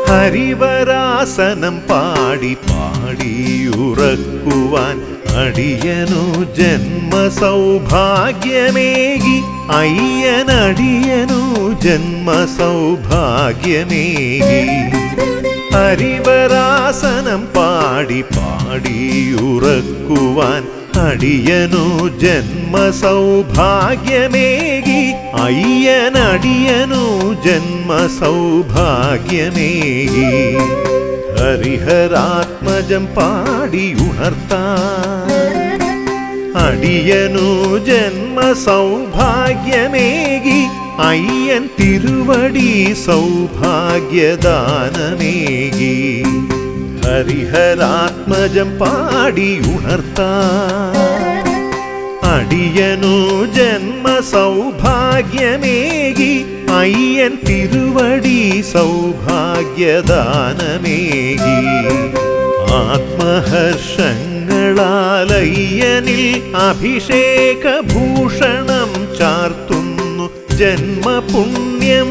ഹരിവരാസനം പാടി പാടിയുറക്കുവാൻ അടിയനു ജന്മസൗഭാഗ്യമേകി അയ്യനടിയനു ജന്മസൗഭാഗ്യമേകി ഹരിവരാസനം പാടി പാടിയുറക്കുവാൻ അടിയനു ജന്മസൗഭാഗ്യമേകി അയ്യനടിയനു ജന്മസൗഭാഗ്യമേകി ഹരിഹരാത്മജം പാടി ഉണർത്താൻ അടിയനു ജന്മസൗഭാഗ്യമേകി അയ്യൻ തിരുവടി സൗഭാഗ്യദാനമേകി ഹരിഹരാത്മജം പാടി ഉണർത്താൻ അടിയനു ജന്മസൗഭാഗ്യമേകി അയ്യൻ തിരുവടി സൗഭാഗ്യദാനമേകി ആത്മഹർഷങ്ങളാലയ്യനിൽ അഭിഷേകഭൂഷണം ചാർത്തുന്നു ജന്മപുണ്യം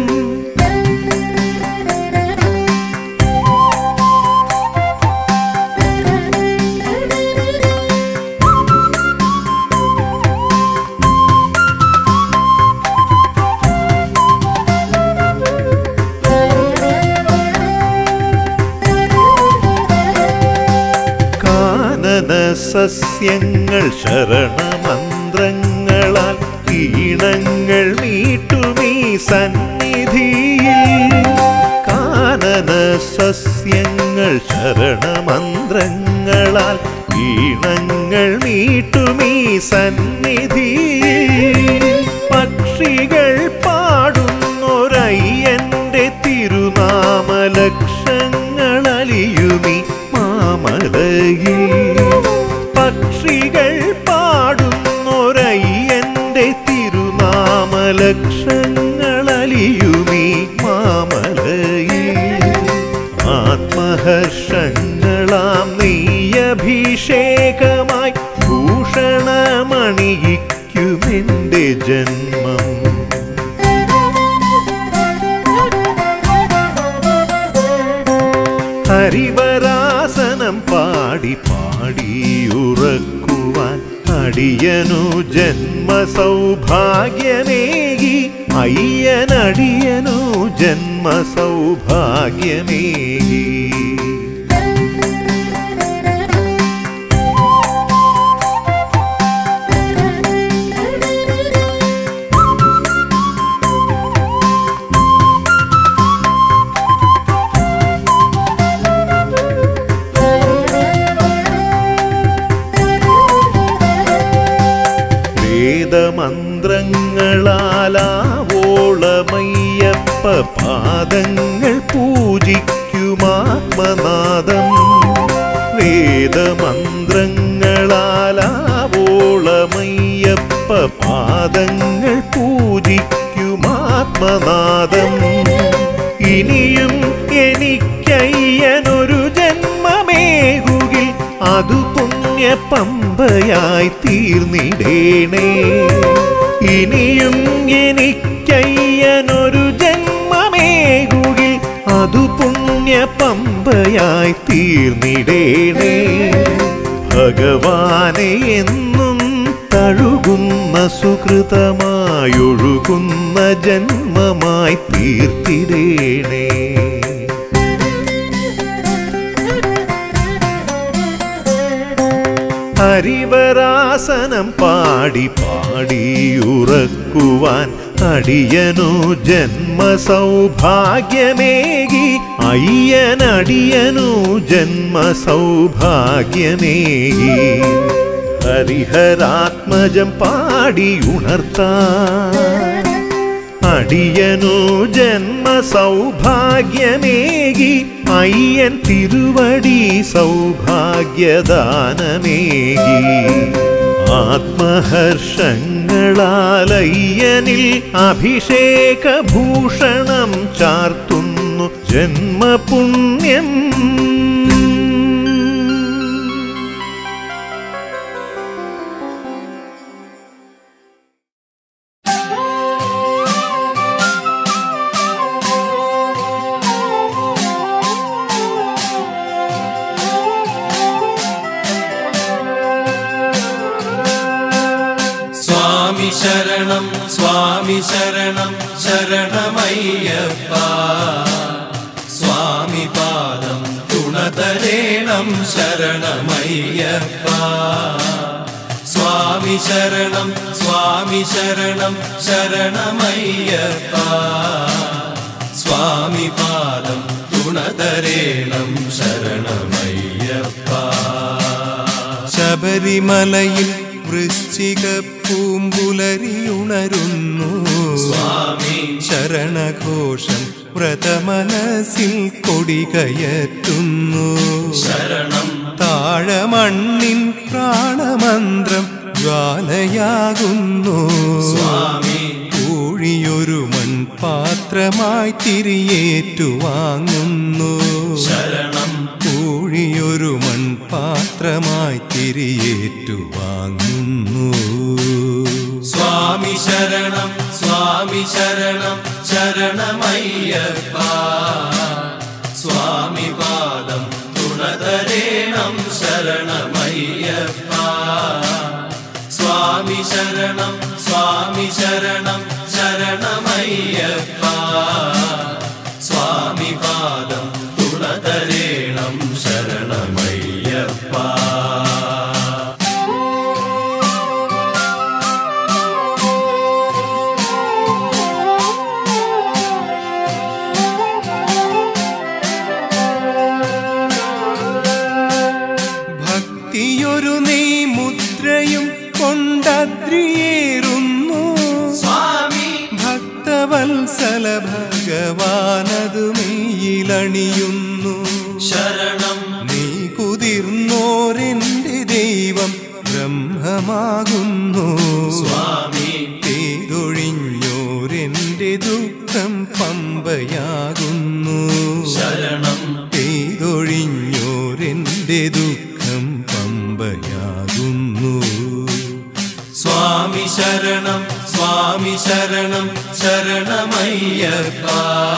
കാനന സസ്യങ്ങൾ ശരണമന്ത്രങ്ങളാൽ ഈണങ്ങൾ മീട്ടുമീ സന്നിധിയിൽ കാനന സസ്യങ്ങൾ ശരണമന്ത്രങ്ങളാൽ ഈണങ്ങൾ മീട്ടുമീ സന്നിധിയിൽ പക്ഷികൾ പാടുന്നൊരയ്യന്റെ തിരുനാമലക്ഷങ്ങളലിയുമി മാമലയിൽ പക്ഷികൾ പാടുന്നൊരയ്യന്റെ തിരുനാമലക്ഷങ്ങളലിയുമി മാമലയിൽ ആത്മഹർഷങ്ങളാം നെയ്യഭിഷേകമായി ഭൂഷണമണിയിക്കുമെന്റെ ജന്മം ഹരിവരാസനം പാടി പാടിയുറക്കുവാൻ അടിയനു ജന്മസൗഭാഗ്യമേകി അയ്യനടിയനു ജന്മസൗഭാഗ്യമേകി വേദമന്ത്രങ്ങളാലാവോളമയ്യപ്പ പാദങ്ങൾ പൂജിക്കുമാത്മനാദം വേദമന്ത്രങ്ങളാലാവോളമയ്യപ്പ പാദങ്ങൾ പൂജിക്കുമാത്മനാദം ഇനിയും എനിക്കയ്യനൊരു ജന്മമേകുകിൽ അതു പുണ്യ പമ്പയായി തീർന്നിടേണേ ഇനിയും എനിക്കയ്യനൊരു ജന്മമേകുകിൽ അതു പുണ്യ പമ്പയായി തീർന്നിടേണേ ഭഗവാനെ എന്നും തഴുകുന്ന സുഹൃതമായൊഴുകുന്ന ജന്മമായി തീർത്തിടേണേ ഹരിവരാസനം പാടി പാടിയുറക്കുവാൻ അടിയനു ജന്മസൗഭാഗ്യമേകി അയ്യനടിയനു ജന്മസൗഭാഗ്യമേകി ഹരിഹരാത്മജം പാടി ഉണർത്താൻ അടിയനു ജന്മസൗഭാഗ്യമേകി അയ്യൻ തിരുവടി സൗഭാഗ്യദാനമേകി ആത്മഹർഷങ്ങളാലയ്യനിൽ അഭിഷേകഭൂഷണം ചാർത്തുന്നു ജന്മപുണ്യം Thank you. സ്വാമി ശരണം ശരണമയ്യപ്പ സ്വാമി പാദം തുണതരേണം ശരണമയ്യപ്പ സ്വാമി ശരണം സ്വാമി ശരണം ശരണമയ്യപ്പ സ്വാമി പാദം തുണതരേണം ശരണമയ്യപ്പ ശബരിമലയിൽ വൃശ്ചിക പൂമ്പുലരിയുണരുന്നു സ്വാമി ശരണഘോഷം വ്രതമനസിൽ കൊടികയറ്റുന്നു ശരണം താഴമണ്ണിൻ പ്രാണമന്ത്രം ജ്വാലയാകുന്നു സ്വാമി ഊഴിയൊരു മൺപാത്രമായി തിരിയേറ്റുവാങ്ങുന്നു ശരണം ഊഴിയൊരു മൺപാത്രമായി തിരിയേറ്റുവാങ്ങുന്നു സ്വാമി ശരണം സ്വാമി ശരണം ശരണമയ്യപ്പ സ്വാമി പാദം തുണതരേണം ശരണമയ്യപ്പ സ്വാമി ശരണം സ്വാമി ശരണം ശരണമയ്യപ്പ സ്വാമി പാദം തുണതരേണം ശരണമയ്യപ്പ ഭക്തിയൊരു നീ മുദ്രയും കൊണ്ടദ്രിയേറുന്നു സ്വാമി ഭക്തവത്സല ഭഗവാനതു മെയ്യിലണിയുന്നു ശരണം നീ കുതിർന്നോരെന്റെ ദൈവം ബ്രഹ്മമാകുന്നു സ്വാമി പെയ്തൊഴിഞ്ഞോരെന്റെ ദുഃഖം പമ്പയാകുന്നു ശരണം പെയ്തൊഴിഞ്ഞോരെന്റെ ദുഃഖം പമ്പയാകുന്നു സ്വാമി ശരണം സ്വാമി ശരണം ശരണമയ്യപ്പ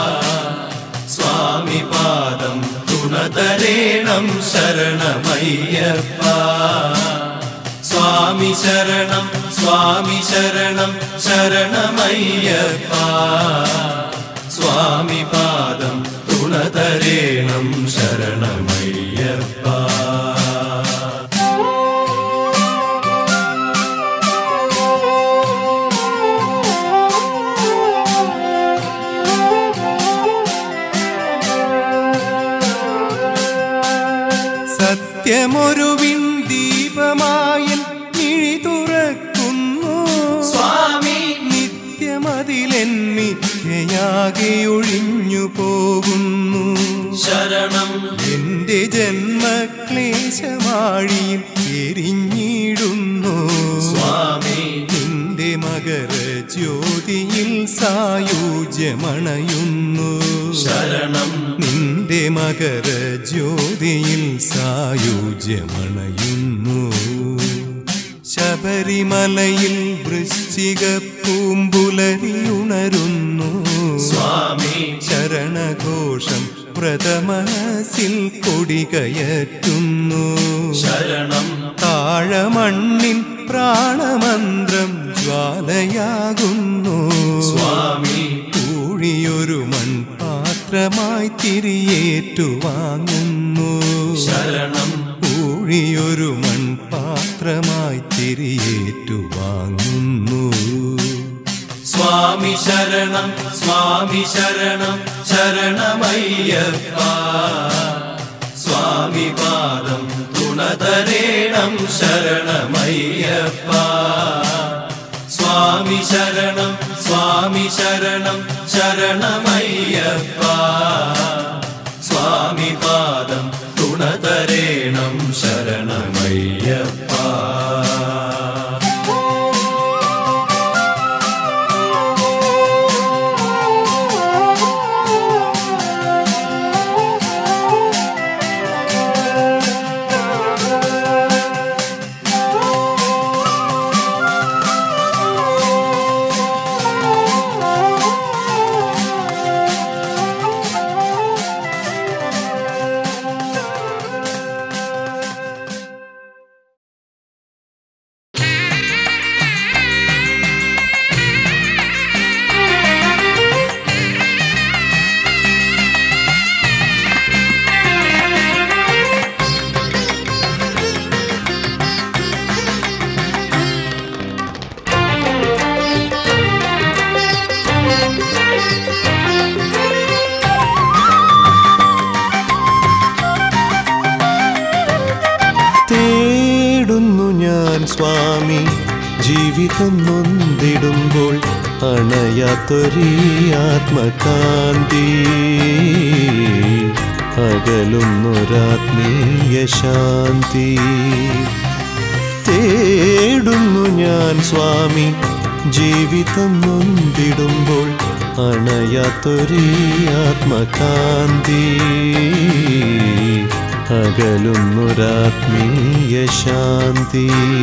സ്വാമി പാദം തുണതരേണം ശരണമയ്യപ്പ സ്വാമി ശരണം സ്വാമി ശരണം ശരണമയ്യപ്പ സ്വാമി പാദം തുണതരേണം ശരണമയ്യപ്പ സത്യമൊരുവിൻ ദീപമായൻ കിഴി തുറക്കുന്നു സ്വാമി നിത്യമതിലെന്നിയാകെ ഒഴിഞ്ഞു പോകുന്നു ശരണം എന്റെ ജന്മക്ലേശമാഴിയിൽ എരിഞ്ഞിടുന്നു സ്വാമി നിന്റെ മകര ജ്യോതിയിൽ സായുജ്യമണയുന്നു ശരണം നിന്റെ മകര ജ്യോതിയിൽ സായുജ്യമണയുന്നു ശബരിമലയിൽ വൃശ്ചിക പൂമ്പുലരിയുണരുന്നു സ്വാമി ശരണഘോഷം വ്രതമനസിൽ കൊടികയറ്റുന്നു ശരണം താഴമണ്ണിൻ പ്രാണമന്ത്രം ജ്വാലയാകുന്നു സ്വാമി ഊഴിയൊരു മൺപാത്രമായി തിരിയേറ്റുവാങ്ങുന്നു ശരണം ഊഴിയൊരു മൺപാത്രമായി തിരിയേറ്റുവാങ്ങുന്നു സ്വാമി ശരണം സ്വാമി ശരണം ശരണമയ്യപ്പ സ്വാമി പാദം തുണതരേണം ശരണമയ്യപ്പ സ്വാമി ശരണം സ്വാമി ശരണം ശരണമയ്യപ്പ സ്വാമി പാദം തുണതരേണം ശരണമയ്യപ്പ Thank ജീവിതം നൊന്തിടുമ്പോൾ അണയാത്തൊരീ ആത്മകാന്തി അകലുന്നൊരാത്മീയ ശാന്തി തേടുന്നു ഞാൻ സ്വാമി ജീവിതം നൊന്തിടുമ്പോൾ അണയാത്തൊരീ ആത്മകാന്തി അകലുന്നൊരാത്മീയ ശാന്തി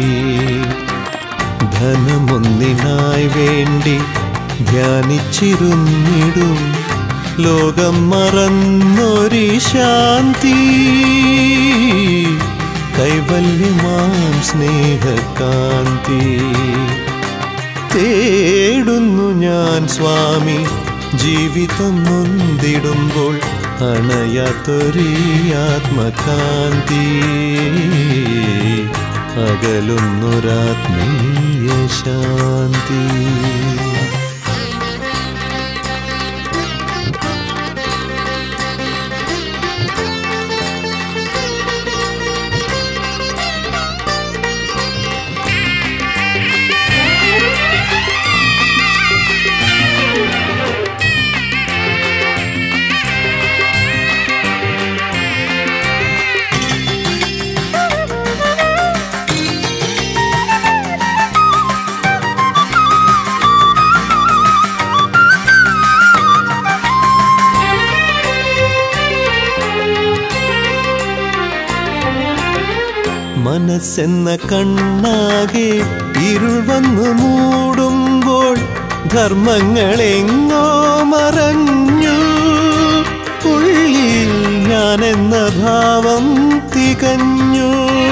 ധനമൊന്നിനായി വേണ്ടി ധ്യാനിച്ചിരുന്നിടും ലോകം മറന്നൊരു ശാന്തി കൈവല്യമാം സ്നേഹകാന്തി തേടുന്നു ഞാൻ സ്വാമി ജീവിതം നൊന്തിടുമ്പോൾ അണയാത്തൊരീ ആത്മകാന്തി അകലുന്നൊരാത്മീയ ശാന്തി മനസ്സെന്ന കണ്ണാകെ ഇരുൾ വന്നു മൂടുമ്പോൾ ധർമ്മങ്ങളെങ്ങോ മറഞ്ഞു ഉള്ളിൽ ഞാനെന്ന ഭാവം തികഞ്ഞു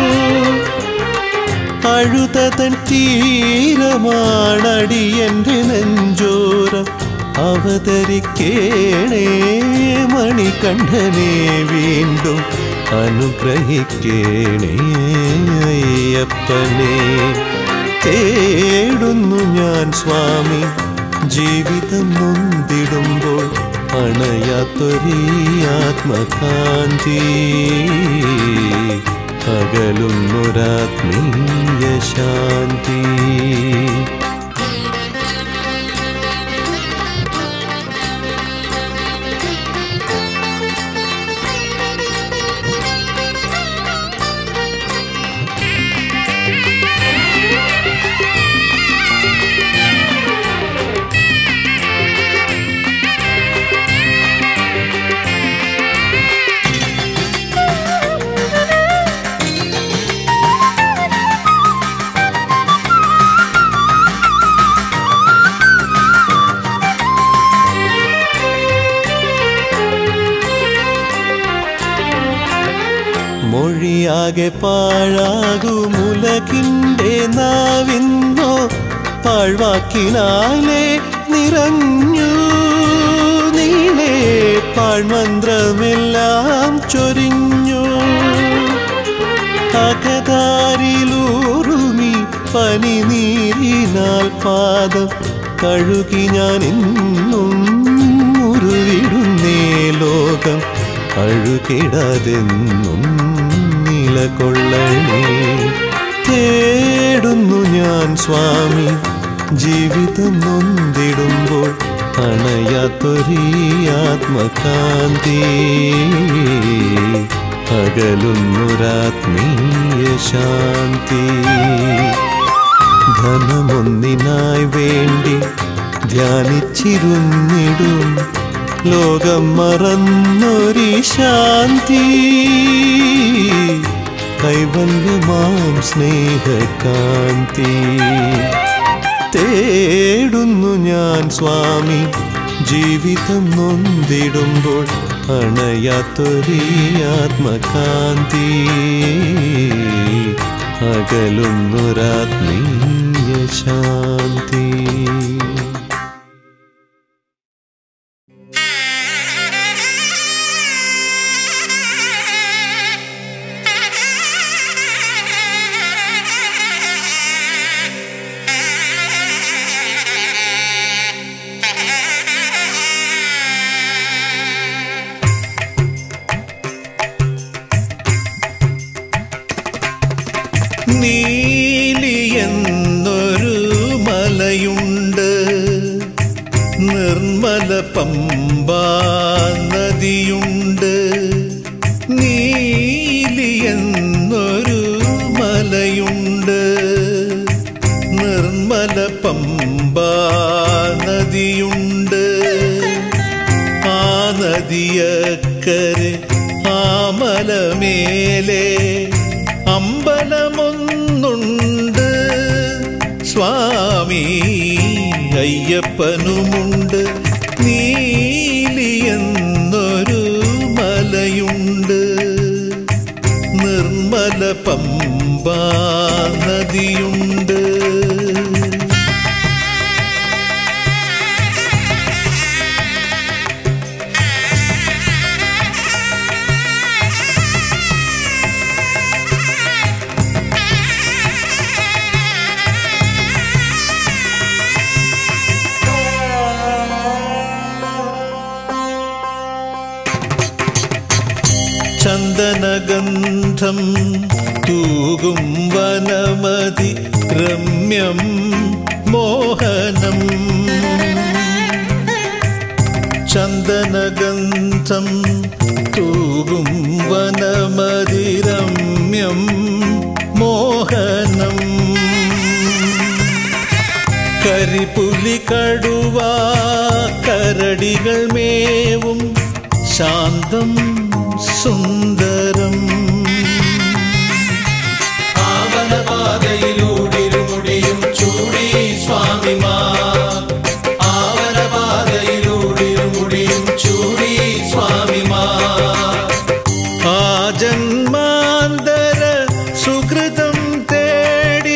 അഴുതതൻ തീരമാണടിയന്റെ നെഞ്ചോരം അവതരിക്കേണേ മണികണ്ഠനെ വീണ്ടും അനുഗ്രഹിക്കേണേ അയ്യപ്പനെ തേടുന്നു ഞാൻ സ്വാമി ജീവിതം നൊന്തിടുമ്പോൾ അണയാത്തൊരീ ആത്മകാന്തി അകലുന്നൊരാത്മീയ ശാന്തി മൊഴിയാകെ പാഴാകുമുലകിൻ്റെ നാവിന്നോ പാഴ്വാക്കിനാലെ നിറഞ്ഞു നീളെ പാഴ്മന്ത്രമെല്ലാം ചൊരിഞ്ഞു അകതാരിലൂറുമി പനിനീരിനാൽ പാദം കഴുകി ഞാൻ ഇന്നും മുറിവിടുന്നേ ലോകം അഴുകിടാതെന്നും നിലകൊള്ളണേ തേടുന്നു ഞാൻ സ്വാമി ജീവിതം നൊന്തിടുമ്പോൾ അണയാത്തൊരീ ആത്മകാന്തി അകലുന്നൊരാത്മീയ ശാന്തി ധനമൊന്നിനായി വേണ്ടി ധ്യാനിച്ചിരുന്നിടും ലോകം മറന്നൊരു ശാന്തി കൈവല്യമാം സ്നേഹകാന്തി തേടുന്നു ഞാൻ സ്വാമി ജീവിതം നൊന്തിടുമ്പോൾ അണയാത്തൊരീ ആത്മകാന്തി അകലുന്നൊരാത്മീയ ശാന്തി നീലി എന്നൊരു പമ്പാ നദിയുണ്ട് നീലി എന്നൊരു മലയുണ്ട് നിർമ്മല പമ്പാ നദിയുണ്ട് ആ നദിയക്കരെ ആ മലമേലെ അമ്പലമൊന്നുണ്ട് സ്വാമി അയ്യപ്പനുമുണ്ട് നീലി എന്നൊരു മലയുണ്ട് നിർമ്മല പമ്പാ നദിയുണ്ട് ചന്ദനഗന്ധം തൂകും വനമതി രമ്യം മോഹനം ചന്ദനഗന്ധം തൂകും വനമതി രമ്യം മോഹനം കരിപുലി കടുവ കരടികൾ മേവും ശാന്തം സുന്ദരം ആവനപാതയിലൂടിരുമുടിയും ചൂടി സ്വാമിമാർ ആവനപാതയിലൂടിരുമുടിയും ചൂടി സ്വാമിമാർ ആ ജന്മാന്തര സുഹൃതം തേടി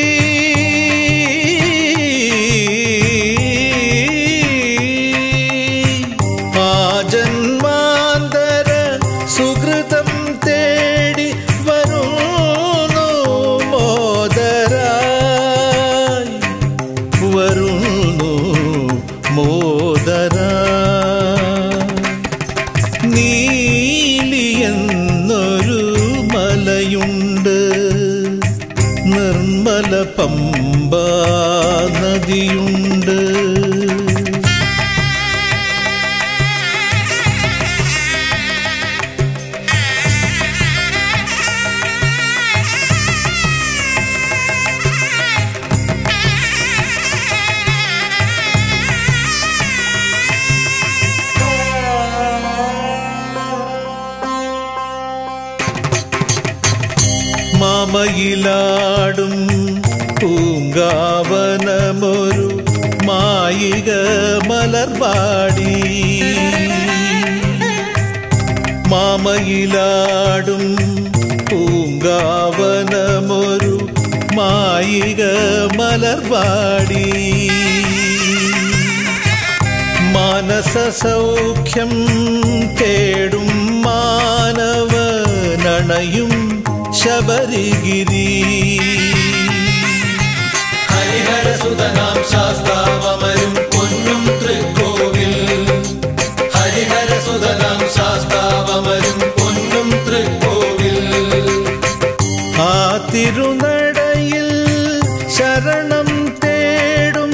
ആ ജന്മാന്തര സുഹൃതം തേടി വരുന്നു മോദരായി വരുന്നു മോദരായി നീലി എന്നൊരു മലയുണ്ട് നിർമ്മല പമ്പാ നദിയുണ്ട് മാമയിലാടും പൂങ്കാവനമൊരു മായിക മലർവാടി മാമയിലാടും പൂങ്കാവനമൊരു മായിക മലർവാടി മാനസ സൗഖ്യം തേടും മാനവനണയും ശബരിഗിരി ഹരിഹരസുതനാം ശാസ്താവമരും പൊന്നും തൃക്കോവിൽ ഹരിഹരസുതനാം ശാസ്താവമരും പൊന്നും തൃക്കോവിൽ ആ തിരുനടയിൽ ശരണം തേടും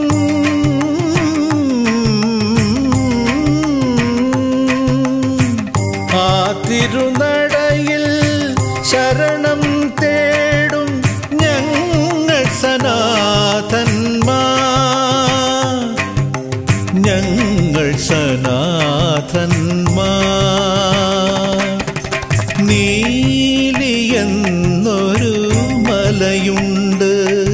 ആ തിരുനടയിൽ ശരണം തേടും ഞങ്ങൾ സനാഥന്മാർ ഞങ്ങൾ സനാഥന്മാർ നീലി എന്നൊരു മലയുണ്ട്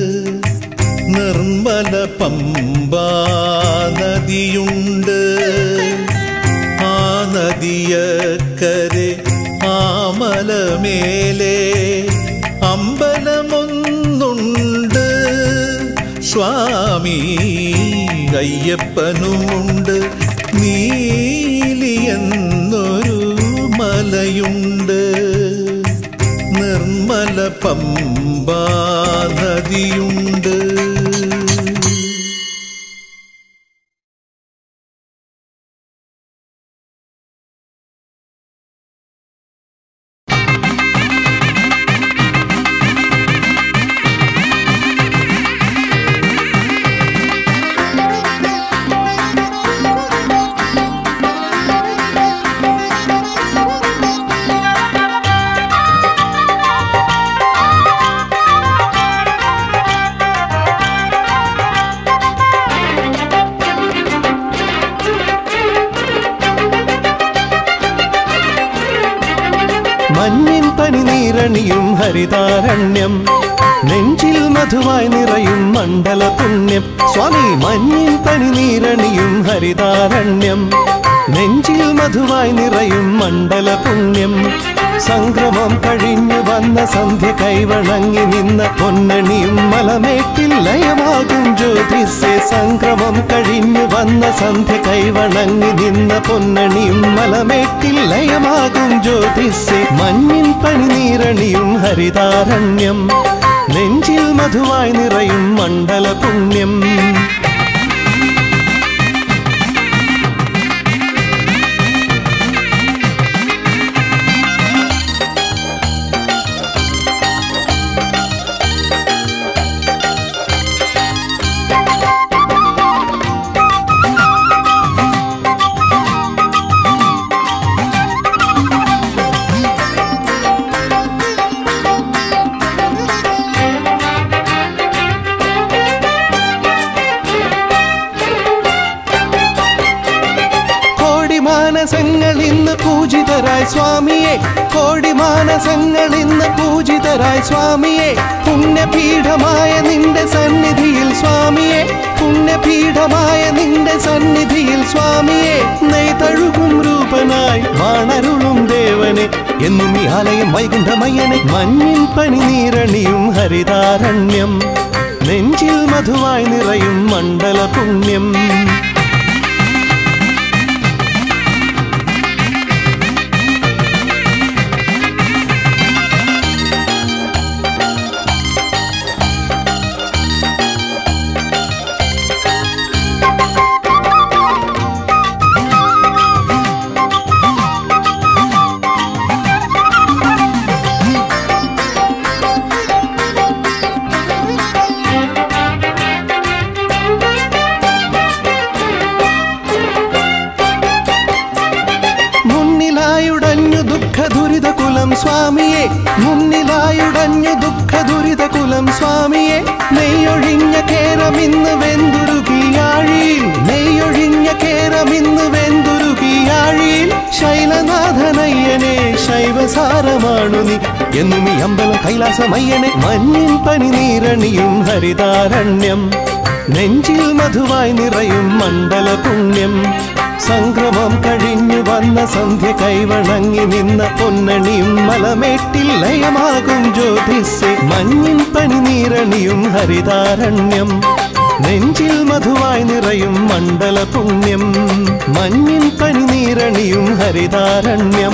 നിർമ്മല പമ്പാ നദിയുണ്ട് ആ നദിയക്കരെ ആ മലമേലെ അമ്പലമൊന്നുണ്ട് സ്വാമി അയ്യപ്പനുമുണ്ട് നീലി എന്നൊരു മലയുണ്ട് നിർമ്മല പമ്പാ നദിയുണ്ട് Thank മഞ്ഞിൻ പനിനീരണിയും ഹരിതാരണ്യം നെഞ്ചിൽ മധുവായി നിറയും മണ്ഡല പുണ്യം സ്വാമി മഞ്ഞിൻ പനിനീരണിയും ഹരിതാരണ്യം നെഞ്ചിൽ മധുവായി നിറയും മണ്ഡല പുണ്യം സംക്രമം കഴിഞ്ഞു വന്ന സന്ധ്യ കൈവണങ്ങി നിന്ന പൊന്നണിയും മലമേട്ടിൽ ലയമാകും ജ്യോതിസെ സംക്രമം കഴിഞ്ഞു വന്ന സന്ധ്യ കൈവണങ്ങി നിന്ന പൊന്നണിയും മലമേട്ടിൽ ലയമാകും ജ്യോതിസെ മഞ്ഞിൻ പനിനീരണിയും ഹരിതാരണ്യം നെഞ്ചിൽ മധുവായി നിറയും മണ്ഡല പുണ്യം കോടി മാനസങ്ങൾ ഇന്ന് പൂജിതരായി സ്വാമിയെ കോടി മാനസങ്ങൾ ഇന്ന് പൂജിതരായി സ്വാമിയെ പുണ്യപീഠമായ നിന്റെ സന്നിധിയിൽ സ്വാമിയെ പുണ്യപീഠമായ നിന്റെ സന്നിധിയിൽ സ്വാമിയെ നെയ്തഴുകും രൂപനായി വാണരുളും ദേവനെ എന്നും ഈ ആലയം വൈകുണ്ഠമയ്യനെ മഞ്ഞിൻ പനിനീരണിയും ഹരിതാരണ്യം നെഞ്ചിൽ മധുവായി നിറയും മണ്ഡല പുണ്യം മുന്നിലായുടഞ്ഞു ദുഃഖ ദുരിത കുലം സ്വാമിയെ മുന്നിലായുടഞ്ഞു ദുഃഖ ദുരിത കുലം സ്വാമിയെ നെയ്യൊഴിഞ്ഞ കേരമിന്ന് വെന്തുരുകിയാഴിയിൽ നെയ്യൊഴിഞ്ഞ കേരമിന്ന് വെന്തുരുകിയാഴിയിൽ ശൈലനാഥനയ്യനെ ശൈവസാരമാണു നീ എന്നും ഈ അമ്പലം കൈലാസമയ്യനെ മഞ്ഞിൻ പനിനീരണിയും ഹരിതാരണ്യം നെഞ്ചിൽ മധുവായി നിറയും മണ്ഡല പുണ്യം സംക്രമം കഴിഞ്ഞു വന്ന സന്ധ്യ കൈവണങ്ങി നിന്ന പൊന്നണിയും മലമേട്ടിൽ ലയമാകും ജ്യോതിസ് മഞ്ഞിൻ പനിനീരണിയും ഹരിതാരണ്യം നെഞ്ചിൽ മധുവായി നിറയും മണ്ഡല പുണ്യം മഞ്ഞിൻ പനിനീരണിയും ഹരിതാരണ്യം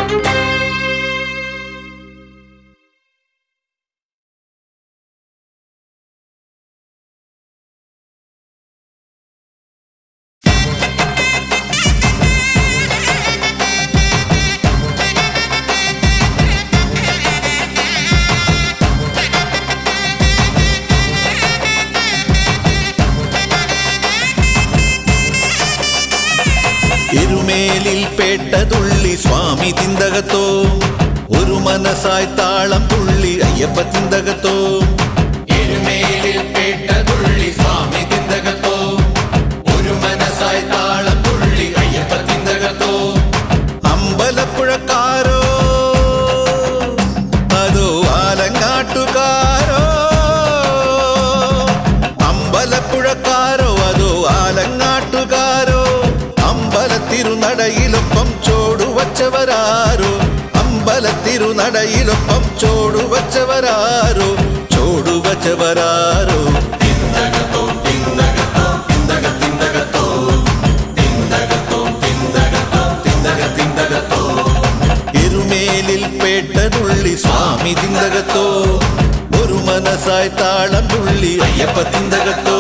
ഇരുമേലിൽ പേട്ടതുള്ളി സ്വാമി തിന്തകത്തോ ഒരു മനസ്സായി താളം തുള്ളി അയ്യപ്പ തിന്തകത്തോ എരുമേലിൽ പേട്ടതുള്ളി സ്വാമി തിന്തകത്തോ ഒരു മനസ്സായി താളം തുള്ളി അയ്യപ്പ തിന്തകത്തോ അമ്പലപ്പുഴക്കാരോ അതോ ആലങ്ങാട്ടുകാരോ അമ്പലപ്പുഴക്കാരോ അതോ ആലങ്ങാട്ടുകാരോ അമ്പലത്തിരുനടയിലൊപ്പം ചോടുവച്ചവരാരോ അമ്പലത്തിരുനടയിലൊപ്പം ചോടുവച്ചവരാരോ ചോടുവച്ചവരാരോ തിന്തകത്തോ തിന്തകത്തോ തിന്തക തിന്തകത്തോ തിന്തകത്തോ തിന്തകത്തോ തിന്തക തിന്തകത്തോ എരുമേലിൽ പേട്ടതുള്ളി സ്വാമി തിന്തകത്തോ ഒരു മനസ്സായി താളം തുള്ളി അയ്യപ്പ തിന്തകത്തോ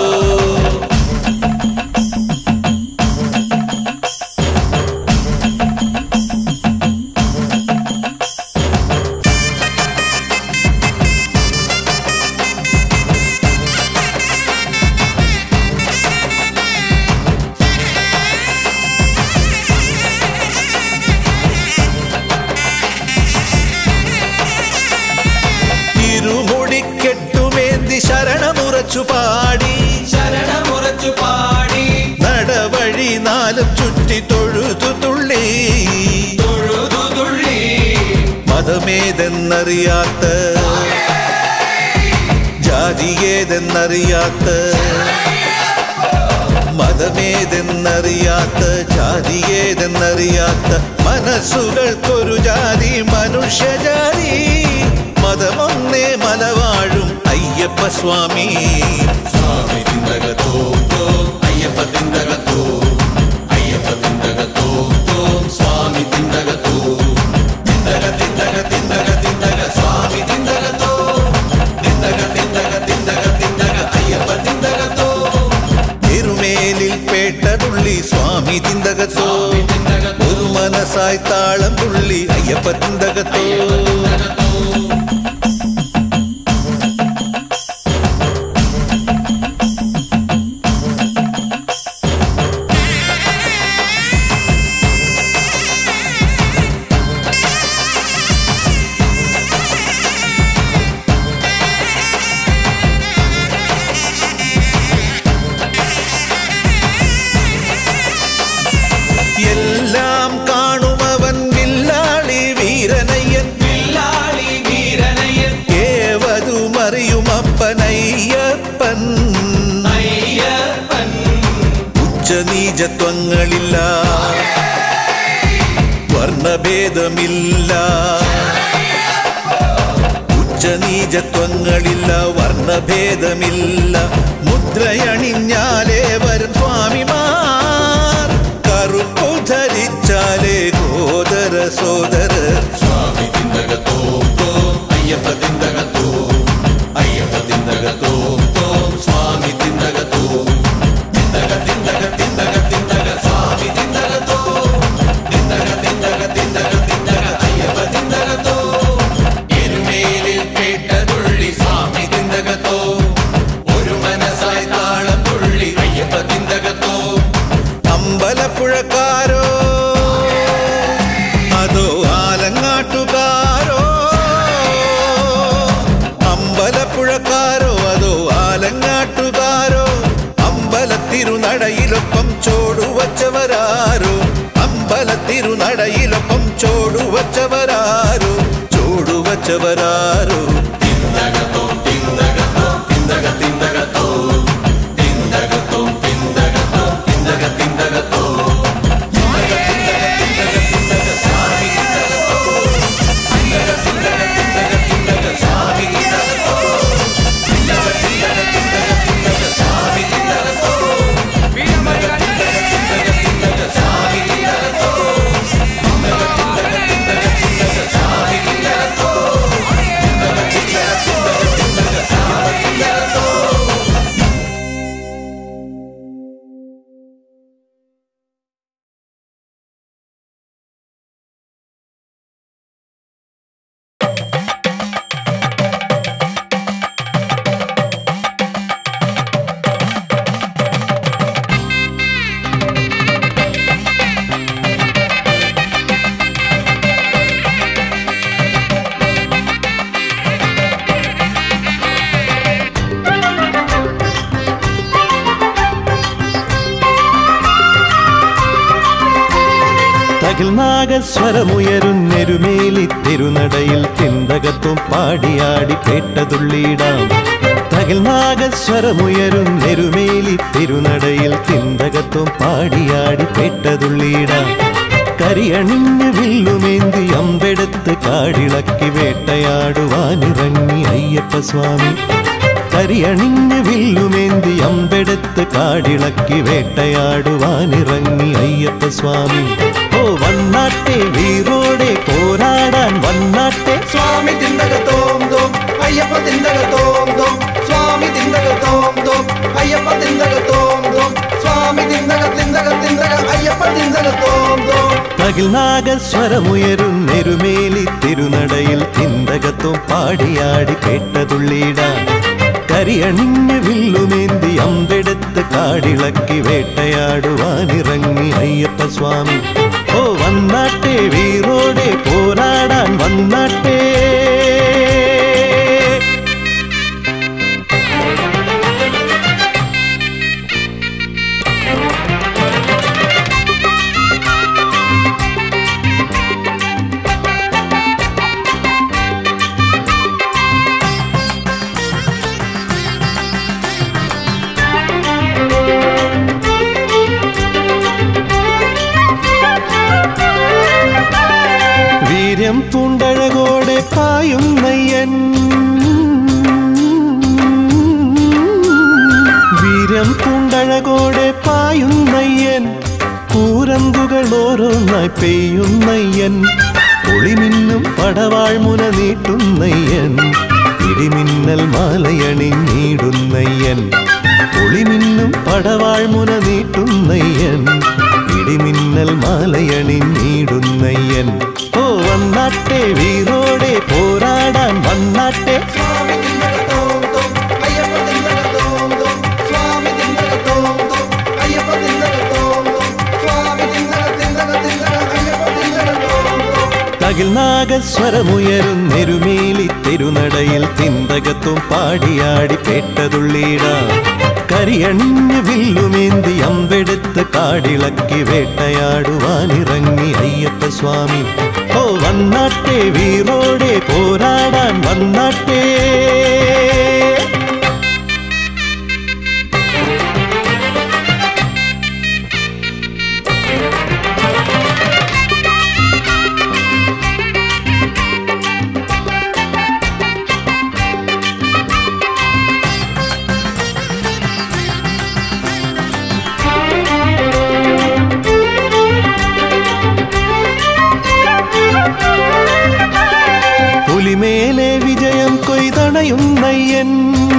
ഇരുമുടിക്കെട്ടുമേന്തി ശരണമുറച്ചു പാടി ശരണമുറച്ചു പാടി നടവഴി നാലും ചുറ്റി തൊഴുതു തുള്ളി തൊഴുതു തുള്ളി മതമേതെന്നറിയാത്ത ജാതിയേതെന്നറിയാത്ത മതമേതെന്നറിയാത്ത ജാതിയേതെന്നറിയാത്ത മനസ്സുകൾക്കൊരു ജാതി മനുഷ്യജാതി മതമൊന്നേ മലവാഴും അയ്യപ്പ സ്വാമി സ്വാമി തിന്തകത്തോ അയ്യപ്പ തിന്തകത്തോ അയ്യപ്പ തിന്തകത്തോ സ്വാമി തിന്തകത്തോ തിന്തക തിന്തക തിന്തക തിന്തക സ്വാമി തിന്തകത്തോ തിന്തക തിന്തക തിന്തക തിന്തക അയ്യപ്പ തിന്തകത്തോ എരുമേലിൽ പേട്ടതുള്ളി സ്വാമി തിന്തകത്തോ ഒരു മനസ്സായി താളം തുള്ളി അയ്യപ്പ തിന്തകത്തോ എല്ലാം കാണുമവൻ വില്ലാളി വീരനയ്യൻ വില്ലാളി വീരനയൻ ഏവതുമറിയുമപ്പനയ്യപ്പൻ അയ്യപ്പൻ ഉച്ചനീചത്വങ്ങളില്ല വർണ്ണഭേദമില്ല ഉച്ചനീചത്വങ്ങളില്ല വർണ്ണഭേദമില്ല മുദ്രയണിഞ്ഞാലേ വരും സ്വാമിമാർ കറുപ്പു ധരിച്ചാലേ ഗോദര സോദരർ സ്വാമി തിന്തകത്തോ അയ്യപ്പ തിന്തകത്തോ അയ്യപ്പ തിന്തകത്തോ സ്വാമി തിന്തകത്തോ തിന്തക തിന്തക തിന്തക തിന്തക സ്വാമി തിന്തകത്തോ തിന്തക തിന്തക തിന്തക തിന്തക അയ്യപ്പ തിന്തകത്തോ എരുമേലിൽ പേട്ടതുള്ളി സ്വാമി തിന്തകത്തോ ഒരു മനസ്സായി താളം തുള്ളി അയ്യപ്പ തിന്തകത്തോ അമ്പലപ്പുഴക്കാരോ അതോ ആലങ്ങാട്ടുകാരോ അമ്പലപ്പുഴക്കാരോ അതോ ആലങ്ങാട്ടുകാരോ അമ്പലത്തിരുനടയിലൊപ്പം ചോടുവച്ചവരാരോ അമ്പലത്തിരുനടയിലൊപ്പം ചോടുവച്ചവരാരോ ചോടുവച്ചവരാരോ തിന്തകത്തോ തിന്തകത്തോ തിന്തക തിന്തകത്തോ തിന്തകത്തോ തിന്തകത്തോ തിന്തക തിന്തകത്തോ തകിൽ നാഗസ്വരമുയരുന്നെരുമേലി തിരുനടയിൽ തിന്തകത്തും പാടിയാടി പേട്ടതുള്ളിയിടാം തകിൽ നാഗസ്വരമുയരുന്നെരുമേലി തിരുനടയിൽ തിന്തകത്തും പാടിയാടി പേട്ടതുള്ളിയിടാം കരിയണിഞ്ഞ് വില്ലുമേന്തി അമ്പെടുത്ത് കാടിളക്കി വേട്ടയാടുവാനിറങ്ങി അയ്യപ്പ സ്വാമി കരിയണിഞ്ഞ് വില്ലുമേന്തി അമ്പെടുത്ത് കാടിളക്കി വേട്ടയാടുവാനിറങ്ങി അയ്യപ്പ സ്വാമി ഓ വന്നാട്ടെ വീറോടെ പോരാടാൻ വന്നാട്ടെ സ്വാമി തിന്തകത്തോം തോം അയ്യപ്പ തിന്തകത്തോം തോം സ്വാമി തിന്തകത്തോം തോം അയ്യപ്പ തിന്തകത്തോം തോം സ്വാമി തിന്തക തിന്തക തിന്തക അയ്യപ്പ തിന്തകത്തോം തോം തകിൽ നാഗസ്വരമുയരും നെരുമേലി തിരുനടയിൽ തിന്തകത്തും പാടിയാടി കേട്ടതുള്ളിടാൻ കരിയണിഞ്ഞ് വില്ലുമേന്തി അമ്പെടുത്ത് കാടിളക്കി വേട്ടയാടുവാനിറങ്ങി അയ്യപ്പ സ്വാമി ഓ വന്നാട്ടെ വീറോടെ പോരാടാൻ വന്നാട്ടെ വീര്യം പൂണ്ടഴകോടെ പായുന്നയ്യൻ വീര്യം പൂണ്ടഴകോടെ പായുന്നയ്യൻ കൂരമ്പുകൾ ഓരോന്നായി പെയ്യുന്നയ്യൻ ഒളിമിന്നും പടവാഴ്മുന നീട്ടുന്നയ്യൻ ഇടിമിന്നൽ മാലയണിഞ്ഞിടുന്നയ്യൻ ഒളിമിന്നും പടവാഴ്മുന നീട്ടുന്നയ്യൻ ഇടിമിന്നൽ മാലയണിഞ്ഞിടുന്നയ്യൻ ഓ വന്നാട്ടെ വീരോടെ പോരാടാൻ വന്നാട്ടെ സ്വാമി തിന്തകത്തോം തോം അയ്യപ്പ തിന്തകത്തോം തോം സ്വാമി തിന്തകത്തോം തോം അയ്യപ്പ തിന്തകത്തോം തോം സ്വാമി തിന്തക തിന്തക തിന്തക അയ്യപ്പ തിന്തകത്തോം തോം തകിൽ നാഗസ്വരമുയരും നെരുമേലി തിരുനടയിൽ തിന്തകത്തും പാടിയാടി പേട്ടതുള്ളിട കരിയണിഞ്ഞ് വില്ലുമേന്തി അമ്പെടുത്ത് കാടിളക്കി വേട്ടയാടുവാനിറങ്ങി അയ്യപ്പ സ്വാമി ഓ വന്നാട്ടെ വീറോടെ പോരാടാൻ വന്നാട്ടെ പുലിമേലെ വിജയം കൊയ്തണയുന്നയ്യൻ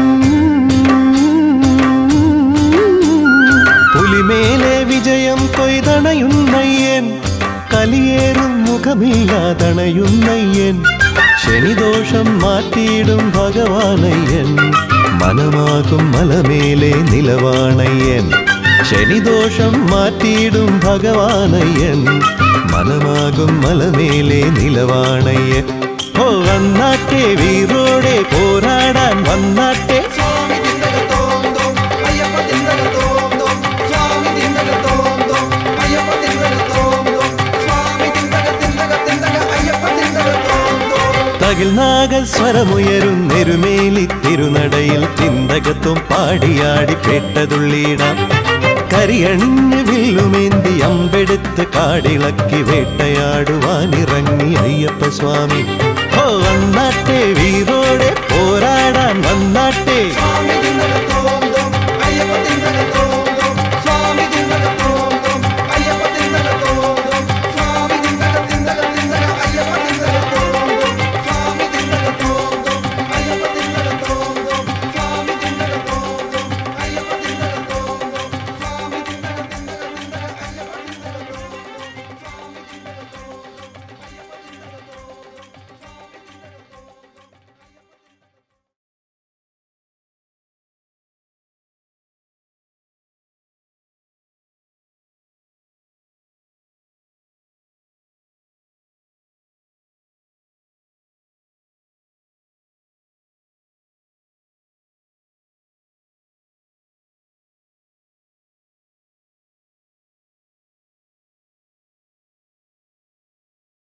പുലിമേലെ വിജയം കൊയ്തണയുന്നയ്യൻ കലിയേറും മുഖമില്ലാതണയുന്നയ്യൻ ശനിദോഷം മാറ്റിയിടും ഭഗവാനയ്യൻ മനമാകും മലമേലെ നിലവാണയ്യൻ ശനിദോഷം മാറ്റിയിടും ഭഗവാനയ്യൻ മനമാകും മലമേലെ നിലവാണയ്യൻ ഓ വന്നാട്ടെ വീറോടെ പോരാടാൻ വന്നാട്ടെ സ്വാമി തിന്തകത്തോം തോം അയ്യപ്പ തിന്തകത്തോം തോം സ്വാമി തിന്തകത്തോം തോം അയ്യപ്പ തിന്തകത്തോം തോം സ്വാമി തിന്തക തിന്തക തിന്തക അയ്യപ്പ തിന്തകത്തോം തോം തകിൽ നാഗസ്വരമുയരും നെരുമേലി തിരുനടയിൽ തിന്തകത്തും പാടിയാടി പേട്ടതുള്ളിടാം കരിയണിഞ്ഞ് വില്ലുമേന്തി അമ്പെടുത്ത് കാടിളക്കി വേട്ടയാടുവാനിറങ്ങി അയ്യപ്പ സ്വാമി ഓ വന്നാട്ടെ വീരോടെ പോരാടാൻ വന്നാട്ടെ സ്വാമി